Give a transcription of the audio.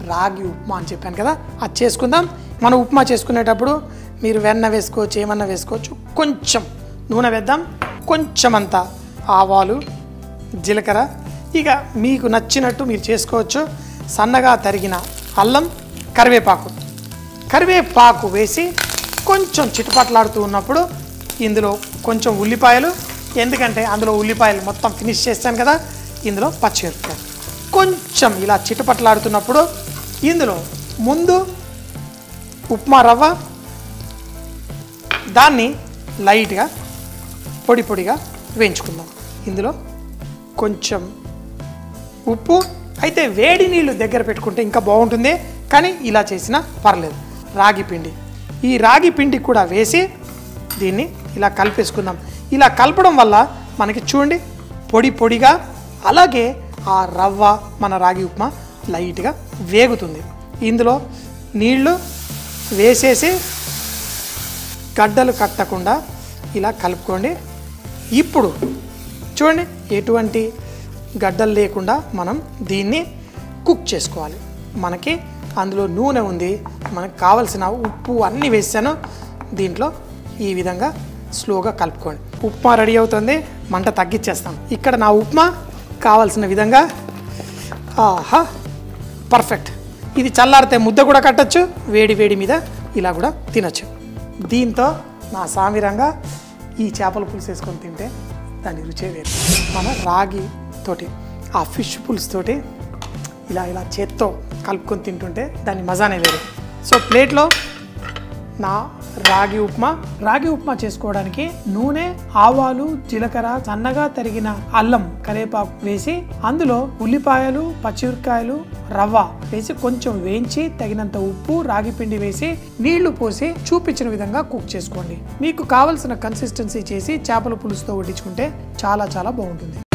రాగి ఉప్మా అని చెప్పాను కదా అది చేసుకుందాం మనం ఉప్మా చేసుకునేటప్పుడు మీరు వెన్న వేసుకోవచ్చు ఏమన్నా వేసుకోవచ్చు కొంచెం నూనె వేద్దాం కొంచెం అంత ఆవాలు జీలకర్ర ఇక మీకు నచ్చినట్టు మీరు చేసుకోవచ్చు సన్నగా తరిగిన అల్లం కరివేపాకు కరివేపాకు వేసి కొంచెం చిటపట్లాడుతూ ఉన్నప్పుడు ఇందులో కొంచెం ఉల్లిపాయలు ఎందుకంటే అందులో ఉల్లిపాయలు మొత్తం ఫినిష్ చేస్తాను కదా ఇందులో పచ్చిమిరపకాయలు కొంచెం ఇలా చిటపట్లాడుతున్నప్పుడు ఇందులో ముందు ఉప్మా రవ్వ దాన్ని లైట్గా పొడి పొడిగా వేయించుకుందాం ఇందులో కొంచెం ఉప్పు అయితే వేడి నీళ్ళు దగ్గర పెట్టుకుంటే ఇంకా బాగుంటుంది కానీ ఇలా చేసినా పర్లేదు రాగి పిండి ఈ రాగి పిండి కూడా వేసి దీన్ని ఇలా కలిపేసుకుందాం ఇలా కలపడం వల్ల మనకి చూడండి పొడి పొడిగా అలాగే ఆ రవ్వ మన రాగి ఉప్మా లైట్గా వేగుతుంది ఇందులో నీళ్లు వేసేసి గడ్డలు కట్టకుండా ఇలా కలుపుకోండి ఇప్పుడు చూడండి ఎటువంటి గడ్డలు లేకుండా మనం దీన్ని కుక్ చేసుకోవాలి మనకి అందులో నూనె ఉంది మనకు కావలసిన ఉప్పు అన్నీ వేసాను దీంట్లో ఈ విధంగా స్లోగా కలుపుకోండి ఉప్మా రెడీ అవుతుంది మంట తగ్గించేస్తాం ఇక్కడ నా ఉప్మా కావలసిన విధంగా ఆహా పర్ఫెక్ట్ ఇది చల్లారితే ముద్ద కూడా కట్టచ్చు వేడి వేడి మీద ఇలా కూడా తినచ్చు దీంతో నా సామిరంగా ఈ చేపల పులుసు వేసుకొని తింటే దాని రుచే వేరు మన రాగి తోటి ఆ ఫిష్ పులుసు తోటి ఇలా ఇలా చేత్తో కలుపుకొని తింటుంటే దాని మజానే వేరు సో ప్లేట్లో నా రాగి ఉప్మా రాగి ఉప్మా చేసుకోవడానికి నూనె ఆవాలు జీలకర్ర సన్నగా తరిగిన అల్లం కరివేపాకు వేసి అందులో ఉల్లిపాయలు పచ్చిమిరకాయలు రవ్వ వేసి కొంచెం వేయించి తగినంత ఉప్పు రాగి పిండి వేసి నీళ్లు పోసి చూపించిన విధంగా కుక్ చేసుకోండి మీకు కావలసిన కన్సిస్టెన్సీ చేసి చేపల పులుసుతో వడ్డించుకుంటే చాలా చాలా బాగుంటుంది